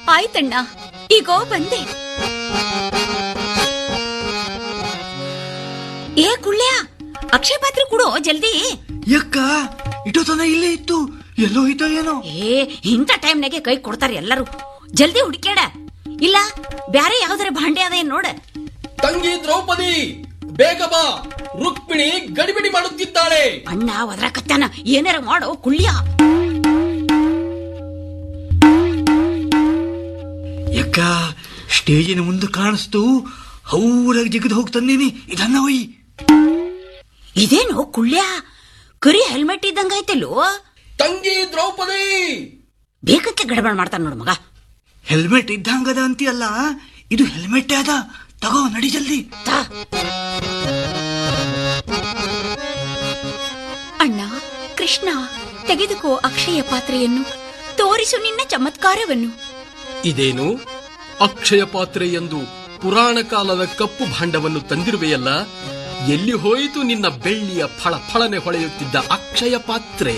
ಆಯ್ತಣ್ಣ ಈಗೋ ಬಂದೆ ಏ ಕುಳ್ಳ್ಯ ಅಕ್ಷಯ ಪಾತ್ರೆ ಕೊಡು ಜಲ್ದಿ ಯಕ್ಕ ಇಟೋತನ ಇಲ್ಲೇ ಇತ್ತು ಎಲ್ಲೋ ಹೋಯ್ತೋ ಏನೋ ಏ ಇಂಥ ಟೈಮ್ನಾಗೆ ಕೈ ಕೊಡ್ತಾರೆ ಎಲ್ಲರೂ ಜಲ್ದಿ ಹುಡುಕ್ಯಾಡ ಇಲ್ಲ ಬ್ಯಾರೆ ಯಾವ್ದಾರ ಭಾಂಡೆ ಅದ ಏನ್ ನೋಡ ತಂಗಿ ದ್ರೌಪದಿ ಬೇಗ ಬಾ ರುಕ್ಮಿಣಿ ಗಡಿಬಿಡಿ ಮಾಡುತ್ತಿದ್ದಾಳೆ ಅಣ್ಣ ಒದ್ರಾಕತ್ತಾನ ಏನಾರ ಮಾಡೋ ಕುಳ್ಳ್ಯ ಯಕ್ಕ ಸ್ಟೇಜಿನ ಮುಂದೆ ಕಾಣಿಸ್ತು ಹೌರಾಗಿ ಜಿಗಿದು ಹೋಗ್ತಂದೀನಿ ಇದನ್ನ ಒಯ್ ಇದೇನು ಕುಳ್ಳ್ಯ ಕರಿ ಹೆಲ್ಮೆಟ್ ಇದ್ದಂಗ ಐತೆಲ್ಲೋ ತಂಗಿ ದ್ರೌಪದಿ ಬೇಕಂತ ಗಡಬಡ ಮಾಡ್ತಾನ ನೋಡು ಮಗ ಹೆಲ್ಮೆಟ್ ಇದ್ದಂಗದ ಅಂತೀಯಲ್ಲ ಇದು ಹೆಲ್ಮೆಟ್ ಅದ ತಗೋ ನಡಿ ಜಲ್ದಿ ತಾ. ಅಣ್ಣ ಕೃಷ್ಣ ತೆಗೆದುಕೋ ಅಕ್ಷಯ ಪಾತ್ರೆಯನ್ನು ತೋರಿಸು ನಿನ್ನ ಚಮತ್ಕಾರವನ್ನು ಇದೇನು ಅಕ್ಷಯ ಪಾತ್ರೆ ಎಂದು ಪುರಾಣ ಕಾಲದ ಕಪ್ಪು ಭಾಂಡವನ್ನು ತಂದಿರುವೆಯಲ್ಲ ಎಲ್ಲಿ ಹೋಯಿತು ನಿನ್ನ ಬೆಳ್ಳಿಯ ಫಳ ಫಳನೆ ಹೊಳೆಯುತ್ತಿದ್ದ ಅಕ್ಷಯ ಪಾತ್ರೆ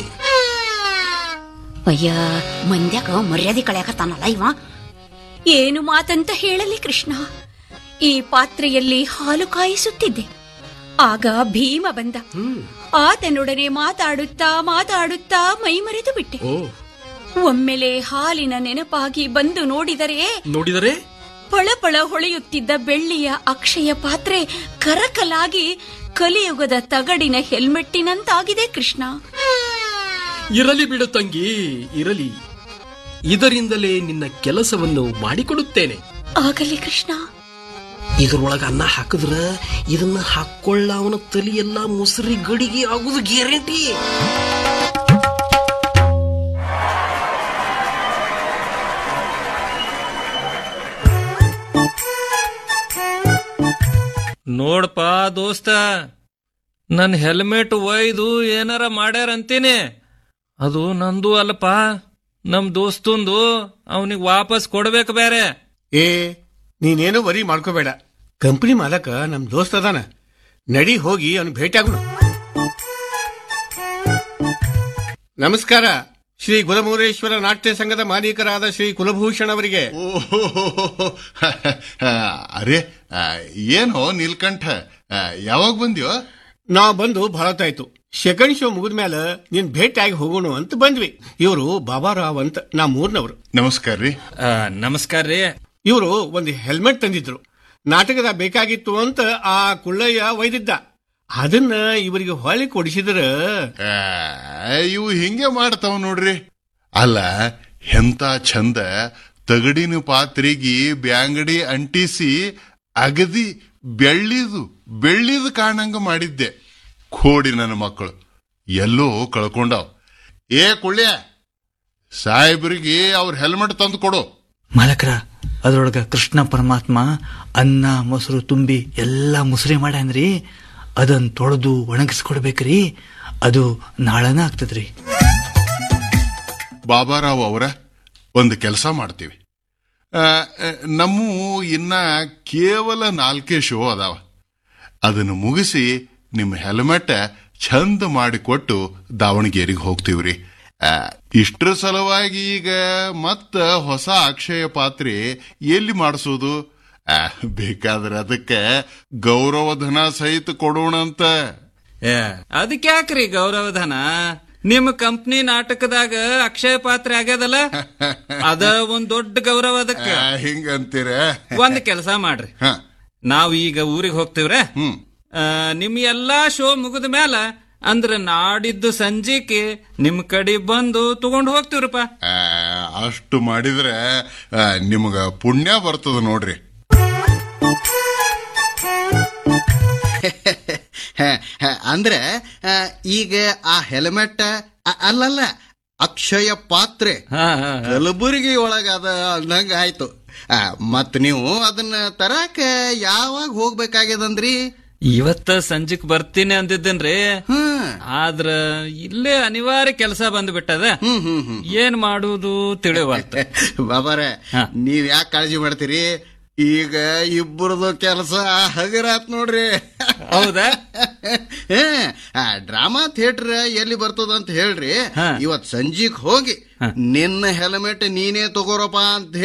ಅಯ್ಯ ಮಂದ್ಯಾಗ ಮರ್ಯಾದೆ ಕಳೆಯಕತ್ತಾನಲ್ಲ ಇವ ಏನು ಮಾತಂತ ಹೇಳಲಿ ಕೃಷ್ಣ ಈ ಪಾತ್ರೆಯಲ್ಲಿ ಹಾಲು ಕಾಯಿಸುತ್ತಿದ್ದೆ ಆಗ ಭೀಮ ಬಂದ ಆತನೊಡನೆ ಮಾತಾಡುತ್ತಾ ಮಾತಾಡುತ್ತಾ ಮೈಮರೆತು ಬಿಟ್ಟೆ ಓ ಒಮ್ಮೆಲೆ ಹಾಲಿನ ನೆನಪಾಗಿ ಬಂದು ನೋಡಿದರೆ ನೋಡಿದರೆ ಪಳಪಳ ಹೊಳೆಯುತ್ತಿದ್ದ ಬೆಳ್ಳಿಯ ಅಕ್ಷಯ ಪಾತ್ರೆ ಕರಕಲಾಗಿ ಕಲಿಯುಗದ ತಗಡಿನ ಹೆಲ್ಮೆಟ್ಟಿನಂತಾಗಿದೆ ಕೃಷ್ಣ ಇರಲಿ ಬಿಡು ತಂಗಿ ಇರಲಿ ಇದರಿಂದಲೇ ನಿನ್ನ ಕೆಲಸವನ್ನು ಮಾಡಿಕೊಡುತ್ತೇನೆ ಆಗಲಿ ಕೃಷ್ಣ ಇದರೊಳಗ ಅನ್ನ ಹಾಕಿದ್ರ ಇದನ್ನ ಹಾಕೊಳ್ಳ ಅವನ ತಲಿಯೆಲ್ಲ ಮುಸುರಿ ಗಡಿಗೆ ಆಗುದು ಗ್ಯಾರಂಟಿ ನೋಡ್ಪ ದೋಸ್ತ ನನ್ ಹೆಲ್ಮೆಟ್ ಒಯ್ದು ಏನಾರ ಮಾಡ್ಯಾರ ಅಂತೀನಿ ಅದು ನಂದು ಅಲ್ಲಪ್ಪ ನಮ್ ದೋಸ್ತಂದು ಅವನಿಗೆ ವಾಪಸ್ ಕೊಡ್ಬೇಕು ಬೇರೆ ಏ ನೀನೇನು ವರಿ ಮಾಡ್ಕೋಬೇಡ ಕಂಪನಿ ಮಾಲಕ ನಮ್ ದೋಸ್ತ್ ಅದಾನ ನಡಿ ಹೋಗಿ ಅವನು ಭೇಟಿಯಾಗೋಣ ನಮಸ್ಕಾರ ಶ್ರೀ ಗುಲಮೂರೇಶ್ವರ ನಾಟ್ಯ ಸಂಘದ ಮಾಲೀಕರಾದ ಶ್ರೀ ಕುಲಭೂಷಣ್ ಅವರಿಗೆ ಓಹೋ ಅರೆ ಆ, ಏನೋ ನೀಲ್ಕಂಠ ಆ, ಯಾವಾಗ ಬಂದ್ಯೋ ನಾವು ಬಂದು ಬಹಳತ್ತಾಯ್ತು ಸೆಕೆಂಡ್ ಶೋ ಮುಗಿದ ಮೇಲೆ ನೀನ್ ಭೇಟಿಯಾಗಿ ಹೋಗೋಣ ಅಂತ ಬಂದ್ವಿ ಇವರು ಬಾಬಾರಾವ್ ಅಂತ ನಾ ಮೂರ್ನವರು ನಮಸ್ಕಾರ ರೀ ಆ, ನಮಸ್ಕಾರ ರೀ ಇವರು ಒಂದು ಹೆಲ್ಮೆಟ್ ತಂದಿದ್ರು ನಾಟಕದ ಬೇಕಾಗಿತ್ತು ಅಂತ ಆ ಕುಳ್ಳಯ್ಯ ಒಯ್ದಿದ್ದ ಅದನ್ನ ಇವರಿಗೆ ಹೊಳಿ ಕೊಡಿಸಿದ್ರ ಆ, ಇವು ಹಿಂಗೆ ಮಾಡ್ತಾವ ನೋಡ್ರಿ ಅಲ್ಲ ಎಂತ ಚಂದ ತಗಡಿನ ಪಾತ್ರೆಗಿ ಬ್ಯಾಂಗಡಿ ಅಂಟಿಸಿ ಅಗದಿ ಬೆಳ್ಳಿದು ಬೆಳ್ಳಿದು ಕಾಣಂಗ ಮಾಡಿದ್ದೆ ಕೋಡಿ ನನ್ನ ಮಕ್ಕಳು ಎಲ್ಲೋ ಕಳ್ಕೊಂಡವ್ ಏ ಕುಳ್ಯ ಸಾಹೇಬ್ರಿಗೆ ಅವ್ರ ಹೆಲ್ಮೆಟ್ ತಂದು ಕೊಡು ಮಾಲಕರ ಅದ್ರೊಳಗ ಕೃಷ್ಣ ಪರಮಾತ್ಮ ಅನ್ನ ಮೊಸರು ತುಂಬಿ ಎಲ್ಲ ಮುಸುರಿ ಮಾಡ್ಯಾನ್ರಿ ಅದನ್ ತೊಳೆದು ಒಣಗಿಸ್ಕೊಡ್ಬೇಕ್ರಿ ಅದು ನಾಳನ ಆಗ್ತದ್ರಿ ಬಾಬಾರಾವ್ ಅವರ ಒಂದು ಕೆಲಸ ಮಾಡ್ತೀವಿ ಆ, ಆ, ನಮ್ಮ ಇನ್ನ ಕೇವಲ ನಾಲ್ಕೇ ಶೋ ಅದಾವ ಅದನ್ನು ಮುಗಿಸಿ ನಿಮ್ಮ ಹೆಲ್ಮೆಟ್ ಚಂದ ಮಾಡಿಕೊಟ್ಟು ದಾವಣಗೆರೆಗೆ ಹೋಗ್ತೀವ್ರಿ ಆ, ಇಷ್ಟ್ರ ಸಲುವಾಗಿ ಈಗ ಮತ್ತ ಹೊಸ ಅಕ್ಷಯ ಪಾತ್ರೆ ಎಲ್ಲಿ ಮಾಡಿಸೋದು ಆ, ಬೇಕಾದ್ರೆ ಅದಕ್ಕೆ ಗೌರವಧನ ಸಹಿತ ಕೊಡೋಣಂತ ಏ ಅದಕ್ಕೆ ಯಾಕ್ರಿ ಗೌರವಧನ ನಿಮ್ ಕಂಪ್ನಿ ನಾಟಕದಾಗ ಅಕ್ಷಯ ಪಾತ್ರೆ ಆಗ್ಯದಲ್ಲ ಅದ ಒಂದ್ ದೊಡ್ಡ ಗೌರವ ಅದಕ್ಕ ಆ, ಹಿಂಗಂತೀರ ಒಂದ್ ಕೆಲಸ ಮಾಡ್ರಿ ಹ ನಾವ್ ಈಗ ಊರಿಗೆ ಹೋಗ್ತೀವ್ರೆ ಹ್ಮ್ ಆ, ನಿಮ್ ಎಲ್ಲಾ ಶೋ ಮುಗಿದ ಮ್ಯಾಲ ಅಂದ್ರ ನಾಡಿದ್ದು ಸಂಜೆಗೆ ನಿಮ್ ಕಡೆ ಬಂದು ತಗೊಂಡ್ ಹೋಗ್ತೀವ್ರಪ್ಪ ಆ, ಅಷ್ಟು ಮಾಡಿದ್ರೆ ಆ, ನಿಮ್ಗ ಪುಣ್ಯ ಬರ್ತದ ನೋಡ್ರಿ ಅಂದ್ರೆ ಆ, ಈಗ ಆ ಹೆಲ್ಮೆಟ್ ಅ- ಅಲ್ಲಲ್ಲ ಅಕ್ಷಯ ಪಾತ್ರೆ ಹಾ ಹಾ ಹಾ. ಕಲಬುರಗಿ ಒಳಗ ಅದ ಅಂದಂಗ ಆಯ್ತು ಆ, ಮತ್ ನೀವು ಅದನ್ನ ತರಾಕ ಯಾವಾಗ ಹೋಗ್ಬೇಕಾಗ್ಯದಂದ್ರಿ ಇವತ್ತ ಸಂಜೆಕ್ ಬರ್ತೀನಿ ಅಂದಿದ್ದೇನ್ರಿ ಹ್ಮ್ ಆದ್ರ ಇಲ್ಲೇ ಅನಿವಾರ್ಯ ಕೆಲಸ ಬಂದ್ಬಿಟ್ಟದ ಹ್ಮ್ ಹ್ಮ್ ಹ್ಮ್ ಏನ್ ಮಾಡುದು ತಿಳಿವಲ್ತ ಬಾಬಾರೆ ಹಾ. ನೀವ್ ಯಾಕೆ ಕಾಳಜಿ ಮಾಡ್ತೀರಿ ಈಗ ಇಬ್ಬರದು ಕೆಲಸ ಹಗರಾತ್ ನೋಡ್ರಿ ಹೌದಾ ಏ, ಆ ಡ್ರಾಮಾ ಥಿಯೇಟರ್ ಎಲ್ಲಿ ಬರ್ತದ ಅಂತ ಹೇಳ್ರಿ ಹಾ. ಇವತ್ ಸಂಜೆಗ್ ಹೋಗಿ ನಿನ್ನ ಹೆಲ್ಮೆಟ್ ನೀನೇ ತಗೋರಪ್ಪ ಅಂತ